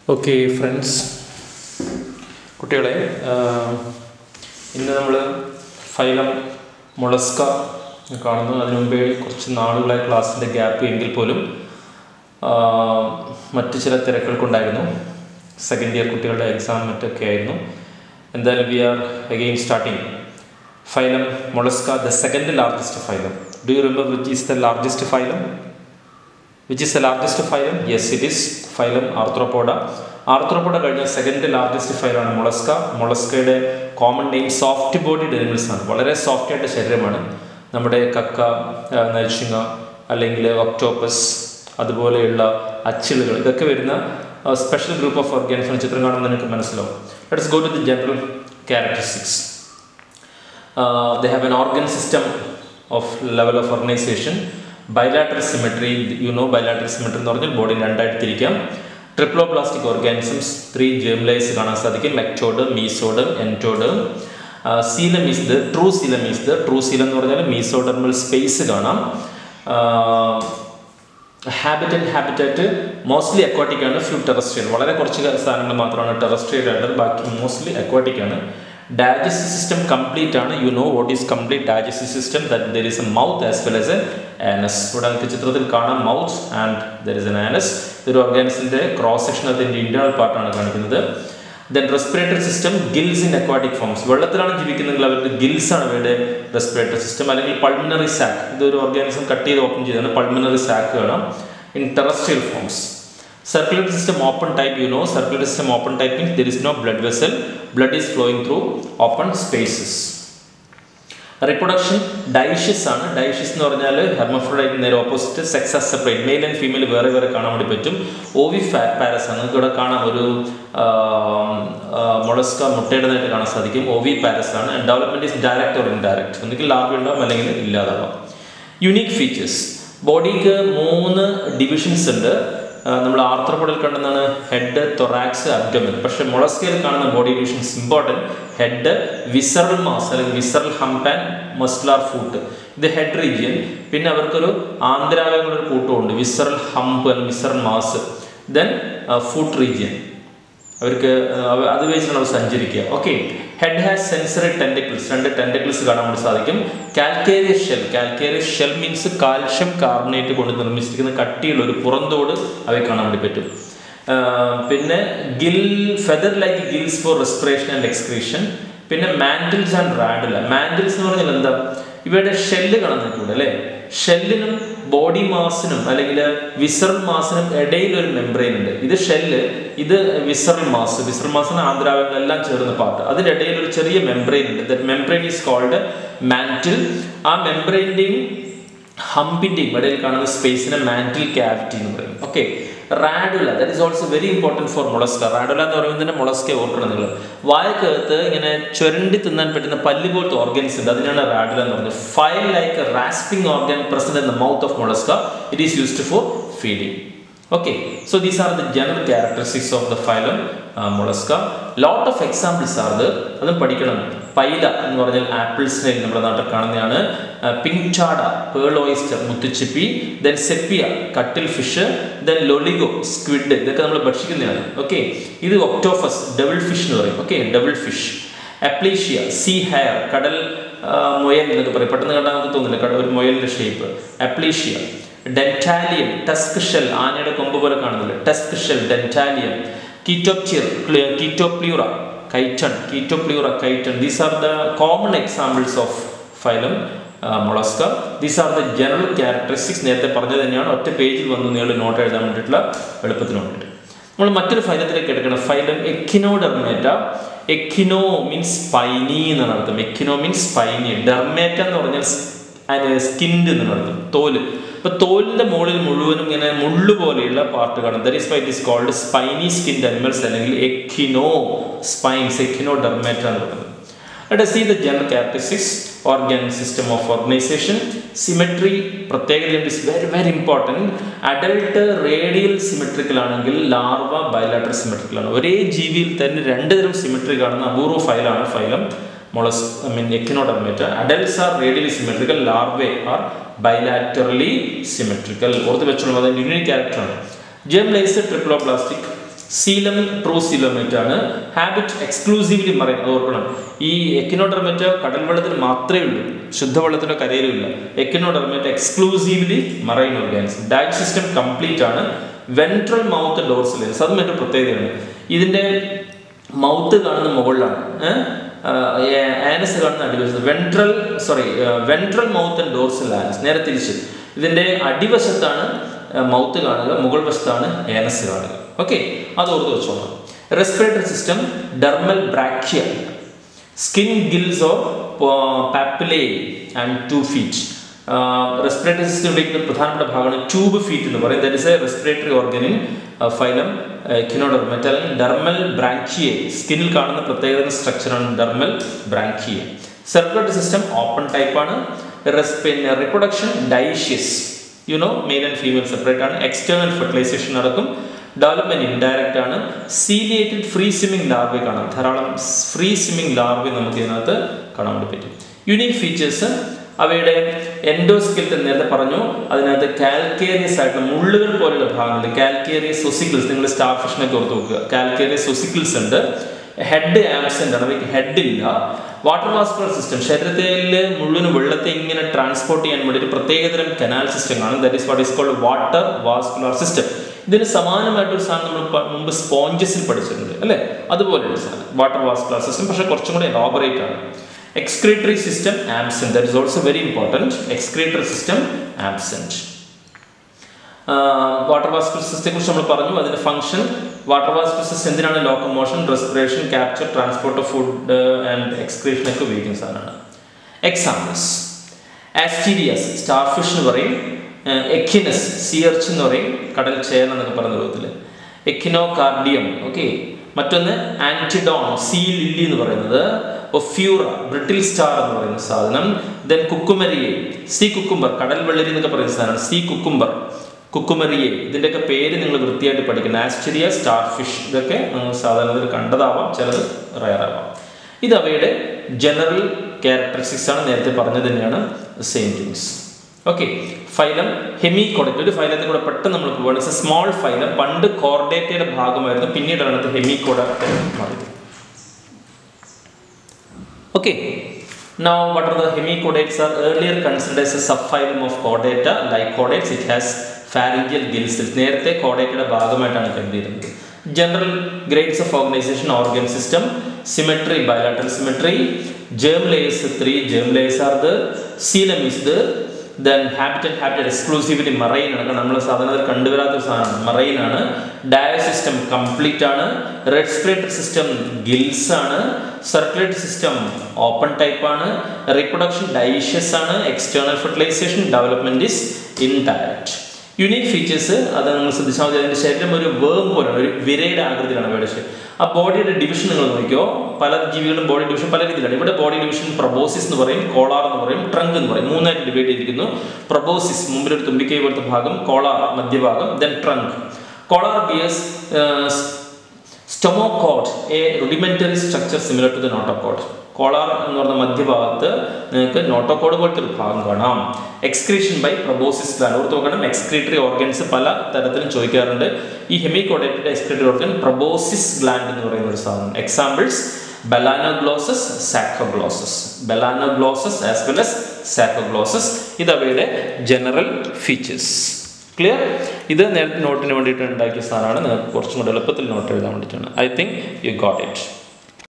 Okay friends കുട്ടികളെ ആഹ്, ഇന്ന് നമ്മൾ ഫൈലം മൊളസ്ക കാണുന്നു അതിനു മുമ്പേ കുറച്ച് നാളുകളായി ക്ലാസ്സിൻ്റെ ഗ്യാപ്പ് എങ്കിൽ പോലും ആഹ്, മറ്റ് ചില തിരക്കുകൾക്കുണ്ടായിരുന്നു സെക്കൻഡ് ഇയർ കുട്ടികളുടെ എക്സാം മറ്റൊക്കെ ആയിരുന്നു എന്തായാലും we are again starting phylum Mollusca the second largest phylum do you remember which is the largest phylum which is the largest phylum yes it is phylum Arthropoda Arthropoda കഴിഞ്ഞ second largest ഫൈലാണ് Mollusca മൊളസ്കയുടെ common name soft body animals ആണ് വളരെ soft ആയിട്ട് ശരീരമാണ് നമ്മുടെ കക്ക ആ, നരിശിങ്ങ അല്ലെങ്കിൽ ഒക്ടോപ്പസ് അതുപോലെയുള്ള അച്ചിലുകൾ ഇതൊക്കെ വരുന്ന സ്പെഷ്യൽ ഗ്രൂപ്പ് ഓഫ് ഓർഗാനിസം ചിത്രം കാണുമ്പോൾ നിങ്ങൾക്ക് മനസ്സിലാവും let's go to the general characteristics uh, they have an organ system of level of organization bilateral symmetry you know bilateral symmetry എന്ന് പറഞ്ഞാൽ ബോഡി രണ്ടായിട്ട് തിരിക്കാം ട്രിപ്ലോപ്ലാസ്റ്റിക് ഓർഗാനിസംസ് ത്രീ ജേംലൈസ് കാണാൻ സാധിക്കും മെക്ടോഡ് mesoderm endoderm coelom is the true coelom is the true coelom എന്ന് പറഞ്ഞാൽ mesodermal space കാണാം ഹാബിറ്ററ്റ് ഹാബിറ്ററ്റ് മോസ്റ്റ്ലി അക്വാട്ടിക് ആണ് ഫ്യൂ ടെറസ്ട്രിയൽ വളരെ കുറച്ച് സാധനങ്ങൾ മാത്രമാണ് ടെറസ്ട്രിയൽ ആയിട്ട് ബാക്കി മോസ്റ്റ്ലി അക്വാട്ടിക് ആണ് ഡയജസ്റ്റീവ് സിസ്റ്റം കംപ്ലീറ്റ് ആണ് you know what is complete digestive system that there is a mouth as well as a anus ഇവിടെ നമുക്ക് ചിത്രത്തിൽ കാണാം mouth and there is an anus ഇതൊരു ഓർഗാനിസിൻ്റെ ക്രോസ് സെക്ഷൻ അതിൻ്റെ ഇന്റേണൽ പാർട്ടാണ് കാണിക്കുന്നത് then respiratory system gills in aquatic forms വെള്ളത്തിലാണ് ജീവിക്കുന്നതെങ്കിൽ അവരുടെ ഗിൽസ് ആണ് അവരുടെ റെസ്പിറേറ്ററി സിസ്റ്റം അല്ലെങ്കിൽ പൾമിനറി സാക്ക് ഇതൊരു ഓർഗാനിസം കട്ട് ചെയ്ത് ഓപ്പൺ ചെയ്താണ് പൾമിനറി സാക്ക് കാണാം in terrestrial forms circulatory system open type you know circulatory system open type means there is no blood vessel blood is flowing through open spaces reproduction dioecious ആണ് dioecious എന്ന് പറഞ്ഞാൽ hermaphrodite നേരെ opposite sex separate male and female വേറെ വേറെ കാണാൻ വേണ്ടി പറ്റും ഓവി fat പാരസ് ആണ് നിങ്ങൾക്ക് ഇവിടെ കാണാം ഒരു മൊളസ്ക മുട്ടയുടേതായിട്ട് കാണാൻ സാധിക്കും ഓവി പാരസ് ആണ് development is direct or indirect ഒന്നുകിൽ ലാർവ് ഉണ്ടാവും അല്ലെങ്കിൽ ഇല്ലാതാവാം യുണീക്ക് ഫീച്ചേഴ്സ് ബോഡിക്ക് മൂന്ന് ഡിവിഷൻസ് ഉണ്ട് നമ്മൾ ആർത്രപ്പോഡിൽ കണ്ടെന്നാണ് ഹെഡ് തൊറാക്സ് അബ്ഡമൻ പക്ഷേ മൊളസ്കയിൽ കാണുന്ന body divisions important head visceral mass അല്ലെങ്കിൽ visceral hump and muscular foot ഇത് ഹെഡ് റീജിയൻ പിന്നെ അവർക്കൊരു ആന്തരാവയവങ്ങളൊരു കൂട്ടമുണ്ട് വിസറൽ ഹംപ് അല്ലെങ്കിൽ visceral mass then foot region അവർക്ക് അവ- അത് വെച്ചിട്ടാണ് അവർ സഞ്ചരിക്കുക okay head has sensory tentacles രണ്ട് ടെൻഡക്കിൾസ് കാണാൻ വേണ്ടി സാധിക്കും calcareous shell calcareous shell means calcium carbonate കൊണ്ട് നിർമ്മിച്ചിരിക്കുന്ന കട്ടിയുള്ള ഒരു പുറന്തോട് അവയെ കാണാൻ വേണ്ടി പറ്റും ആ, പിന്നെ gill feather like gills for respiration and excretion പിന്നെ മാൻഡിൽസ് ആൻഡ് റാഡില മാൻഡിൽസ് എന്ന് പറഞ്ഞാൽ എന്താ ഇവയുടെ ഷെല്ല് കാണാൻ നിൽക്കൂടെ അല്ലേ ഷെല്ലിനും ബോഡി മാസിനും അല്ലെങ്കിൽ വിസറൽ മാസിനും ഇടയിൽ ഒരു മെംബ്രെയിൻ ഉണ്ട് ഇത് ഷെല്ല് ഇത് വിസറൽ മാസ് വിസറൽ മാസിന് ആന്തരാവയവങ്ങളെല്ലാം ചേർന്ന പാർട്ട് അതിൻ്റെ ഇടയിൽ ഒരു ചെറിയ മെംബ്രെയിൻ ഉണ്ട് that membrane is called mantle ആ മെംബ്രെയിൻ്റെയും ഹമ്പിൻ്റെയും ഇടയിൽ കാണുന്ന സ്പേസിനെ മാൻറ്റിൽ ക്യാവിറ്റി എന്ന് പറയും okay radula that is also very important for mollusca radula എന്ന് പറയുമ്പോൾ തന്നെ മൊളസ്ക ഓർക്കണം നിങ്ങൾ വായക്കകത്ത് ഇങ്ങനെ ചുരണ്ടി തിന്നാൻ പറ്റുന്ന പല്ല് പോലത്തെ ഓർഗൻസ് ഉണ്ട് അതിനാണ് റാഡുല എന്ന് പറയുന്നത് file like rasping organ present in the mouth of mollusca it is used for feeding okay so these are the general characteristics of the phylum uh, mollusca lot of examples are there അതും പഠിക്കണം പൈല എന്ന് പറഞ്ഞാൽ apple snail നമ്മുടെ നാട്ടിൽ കാണുന്നതാണ് pinctada pearl oyster മുത്തുച്ചിപ്പി then sepia cuttlefish then loligo squid ഇതൊക്കെ നമ്മൾ ഭക്ഷിക്കുന്നതാണ് ഓക്കെ ഇത് ഒക്ടോഫസ് ഡബിൾ ഫിഷ് എന്ന് പറയും okay devil fish aplysia sea hare കടൽ ആ, മുയൽ എന്നൊക്കെ പറയും പെട്ടെന്ന് കണ്ടാൽ നമുക്ക് തോന്നില്ല കട- ഒരു മുയലിന്റെ shape aplysia dentalium tusk shell ആനയുടെ കൊമ്പ് പോലെ കാണുന്നില്ല ടസ്ക് ഷെൽ ഡെന്റാലിയം കീറ്റോപ്റ്റിയർ chaetopleura chiton chaetopleura chiton these are the common examples of phylum mollusca these are the general characteristics നേരത്തെ പറഞ്ഞത് തന്നെയാണ് ഒറ്റ പേജിൽ വന്ന് നിങ്ങൾ നോട്ട് എഴുതാൻ വേണ്ടിയിട്ടുള്ള എളുപ്പത്തിന് വേണ്ടിയിട്ട് നമ്മൾ മറ്റൊരു ഫൈലത്തിലേക്ക് എടുക്കണം phylum echinodermata echino means spiny എന്നാണ് അർത്ഥം എക്കിനോ മീൻസ് സ്പൈനി ഡെർമേറ്റ എന്ന് പറഞ്ഞാൽ സ്കിൻഡ് എന്നാണ് അർത്ഥം തോല് അപ്പൊ തോലിന്റെ മുകളിൽ മുഴുവനും ഇങ്ങനെ മുള്ളു പോലെയുള്ള പാർട്ട് കാണും there is why it is called spiny skin animals അല്ലെങ്കിൽ എക്കിനോ സ്പൈൻസ് എക്കിനോ ഡെർമേറ്റ എന്ന് പറയുന്നത് Let us see the general characteristics, organ system of organization. Symmetry, പ്രത്യേകത is very very important. Adult radial symmetrical ആണെങ്കിൽ ലാർവ ബയലാറ്റർ symmetrical ആണ് ഒരേ ജീവിയിൽ തന്നെ രണ്ട് തരം സിമെട്രി കാണുന്ന അപൂർവ ഫൈലാണ് phylum mollusc I mean echinodermata adults are radially symmetrical larvae are bilaterally symmetrical ഓർത്ത് വെച്ചോളൂ അതിൻ്റെ യൂണിക് ക്യാരക്ടറാണ് germ layers triploblastic coelom true coelomate ആണ് ഹാബിറ്റ് എക്സ്ക്ലൂസീവ്ലി മറൈൻ അത് ഓർക്കണം ഈ എക്കിനോഡർമേറ്റ് കടൽ വെള്ളത്തിൽ മാത്രമേ ഉള്ളൂ ശുദ്ധവെള്ളത്തിലോ കരയിലും ഇല്ല echinoderm exclusively marine organism diet system complete ആണ് വെൻട്രൽ മൗത്ത് ഡോർസിലേസ് അതും മറ്റൊരു പ്രത്യേകതയാണ് ഇതിന്റെ മൗത്ത് കാണുന്ന മുകളിലാണ് ആനസ് കാണുന്ന അടിവശത്ത് ventral sorry ventral mouth and dorsal anus നേരെ തിരിച്ച് ഇതിന്റെ അടിവശത്താണ് മൗത്ത് കാണുക മുകൾ വശത്താണ് ഏനസ് കാണുക ഓക്കെ അത് ഓർത്ത് വെച്ചോളാം respiratory system dermal branchiae skin gills or papulae and tube feet respiratory system ഉപയോഗിക്കുന്ന പ്രധാനപ്പെട്ട ഭാഗമാണ് ട്യൂബ് ഫീറ്റ് എന്ന് പറയും that is a respiratory organ in phylum echinodermata അല്ലെങ്കിൽ ഡെർമൽ ബ്രാങ്കിയെ സ്കിന്നിൽ കാണുന്ന പ്രത്യേകത സ്ട്രക്ചറാണ് dermal branchiae circulatory system open type ആണ് പിന്നെ reproduction dioecious you know male and female separate ആണ് എക്സ്റ്റേണൽ ഫെർട്ടിലൈസേഷൻ നടക്കും ഡെവലപ്മെന്റ് ഇൻഡയറക്റ്റ് ആണ് സീലിയേറ്റഡ് ഫ്രീ സ്വിമ്മിംഗ് ലാർവെ കാണാം ധാരാളം ഫ്രീ സ്വിമ്മിംഗ് ലാർവെ നമുക്ക് ഇതിനകത്ത് കാണാൻ വേണ്ടി പറ്റും യുണീക് ഫീച്ചേഴ്സ് അവയുടെ എൻഡോസ്കെൽറ്റൻ നേരത്തെ പറഞ്ഞു അതിനകത്ത് കാൽക്കേറിയസ് ആയിട്ടുള്ള മുള്ളുകൾ പോലെയുള്ള ഭാഗങ്ങൾ കാൽക്കേറിയസ് ഒസിക്കിൾസ് നിങ്ങൾ സ്റ്റാർ ഫിഷിനൊക്കെ ഓർത്ത് നോക്കുക കാൽക്കേറിയസ് ഒസിക്കിൾസ് ഉണ്ട് ഹെഡ് ആബ്സെന്റ് ആണ് അവയ്ക്ക് ഹെഡ് ഇല്ല വാട്ടർ വാസ്കുലർ സിസ്റ്റം ശരീരത്തിൽ മുഴുവൻ വെള്ളത്തെ ഇങ്ങനെ ട്രാൻസ്പോർട്ട് ചെയ്യാൻ വേണ്ടി ഒരു പ്രത്യേകതരം കനാൽ സിസ്റ്റം കാണും that is what is called water vascular system ഇതിന് സമാനമായിട്ടൊരു സാധനം നമ്മൾ പ- മുമ്പ് സ്പോഞ്ചസിൽ പഠിച്ചിട്ടുണ്ട് അല്ലേ അതുപോലെയുള്ള സാധനം വാട്ടർ വാസ്കുലർ സിസ്റ്റം പക്ഷേ കുറച്ചും കൂടെ എലോബറേറ്റ് ആണ് excretory system absent that is also very important excretory system absent water vascular സിസ്റ്റത്തെ കുറിച്ച് നമ്മൾ പറഞ്ഞു അതിന്റെ ഫംഗ്ഷൻ വാട്ടർ വാസ്കുലർ സിസ്റ്റം എന്തിനാണ് locomotion respiration capture transport of food and excretion ഒക്കെ ഉപയോഗിക്കുന്ന സാധനമാണ് എക്സാമ്പിൾസ് ആസ്റ്റീരിയസ് സ്റ്റാർ ഫിഷ് എന്ന് പറയും എക്കിനസ് സിയർച്ച് എന്ന് പറയും കടൽ ചേന എന്നൊക്കെ പറയുന്ന രൂപത്തിൽ എക്കിനോ കാർഡിയം ഓക്കെ മറ്റൊന്ന് ആന്റിഡോൺ സീ ലില്ലി എന്ന് പറയുന്നത് ഒഫ്യൂറ ബ്രിട്ടിൽ സ്റ്റാർ എന്ന് പറയുന്ന സാധനം ദെൻ കുക്കുമരിയെ സീ കുക്കുംബർ കടൽ വെള്ളരി എന്നൊക്കെ പറയുന്ന സാധനമാണ് സീ കുക്കുംബർ കുക്കുമറിയെ ഇതിൻ്റെയൊക്കെ പേര് നിങ്ങൾ വൃത്തിയായിട്ട് പഠിക്കണം ആസ്റ്റരിയ സ്റ്റാർ ഫിഷ് ഇതൊക്കെ നിങ്ങൾ സാധാരണ കണ്ടതാവാം ചിലത് റയറാവാം ഇത് അവയുടെ ജനറൽ ക്യാരക്ടറിസ്റ്റിക്സ് ആണ് നേരത്തെ പറഞ്ഞത് തന്നെയാണ് same things okay phylum hemichordate ഒരു ഫൈലത്തിൽ കൂടെ പെട്ടെന്ന് നമ്മൾ പോവുകയാണ് സ്മോൾ ഫൈലം പണ്ട് കോർഡേറ്റയുടെ ഭാഗമായിരുന്നു പിന്നീടാണ് അത് ഹെമി കോഡായിട്ട് മാറിയത് Okay. Now, what are the hemichordates are earlier considered as a subphylum of chordata. Like chordates, it has pharyngeal gills. നേരത്തെ കോഡേറ്റയുടെ ഭാഗമായിട്ടാണ് കരുതിയിരുന്നത് general grades of organization organ system symmetry bilateral symmetry germ layers three germ layers are the coelom is the then habitat habitat exclusively marine ആണ് കാരണം നമ്മൾ സാധാരണ ഇത് കണ്ടുവരാത്ത ഒരു സാധനമാണ് മറൈൻ ആണ് ഡയ സിസ്റ്റം കംപ്ലീറ്റ് ആണ് റെസ്പിറേറ്ററി സിസ്റ്റം ഗിൽസ് ആണ് സർക്കുലേറ്ററി സിസ്റ്റം ഓപ്പൺ ടൈപ്പ് ആണ് റീപ്രൊഡക്ഷൻ ഡൈഷ്യസ് ആണ് external fertilization development is indirect unique features അത് നിങ്ങൾ ശ്രദ്ധിച്ചാൽ മതി അതിൻ്റെ ശരീരം ഒരു വേം പോലെയാണ് ഒരു വിരയുടെ ആകൃതിയിലാണ് അവയുടെ ശരീരം ആ ബോഡിയുടെ ഡിവിഷൻ നിങ്ങൾ നോക്കിയോ പല ജീവികളും ബോഡി ഡിവിഷൻ പല രീതിയിലാണ് ഇവിടെ ബോഡി ഡിവിഷൻ പ്രൊബോസിസ് എന്ന് പറയും കോളാർ എന്ന് പറയും ട്രങ്ക് എന്ന് പറയും മൂന്നായിട്ട് ഡിവൈഡ് ചെയ്തിരിക്കുന്നു പ്രൊബോസിസ് മുമ്പിലൊരു തുമ്പിക്കൈ പോലത്തെ ഭാഗം കോളാർ മധ്യഭാഗം then trunk collar bears stomochord a rudimentary structure similar to the notochord collar എന്ന് പറഞ്ഞ മധ്യഭാഗത്ത് നിങ്ങൾക്ക് നോട്ടോകോഡ് പോലത്തെ ഒരു ഭാഗം കാണാം എക്സ്ക്രീഷൻ ബൈ പ്രൊബോസിസ് ഗ്ലാൻഡ് ഓർത്ത് നോക്കണം എക്സ്ക്രീറ്ററി ഓർഗൻസ് പല തരത്തിലും ചോദിക്കാറുണ്ട് ഈ hemichordate excretory organ proboscis gland എന്ന് പറയുന്ന ഒരു സാധനം examples balanoglossus saccoglossus balanoglossus as well as saccoglossus ഇത് അവയുടെ ജനറൽ ഫീച്ചേഴ്സ് ക്ലിയർ ഇത് നേരത്തെ നോട്ടിന് വേണ്ടിയിട്ട് ഉണ്ടാക്കിയ സാധനമാണ് നിങ്ങൾക്ക് കുറച്ചും കൂടെ എളുപ്പത്തിൽ നോട്ട് എഴുതാൻ വേണ്ടിയിട്ടാണ് I think you got it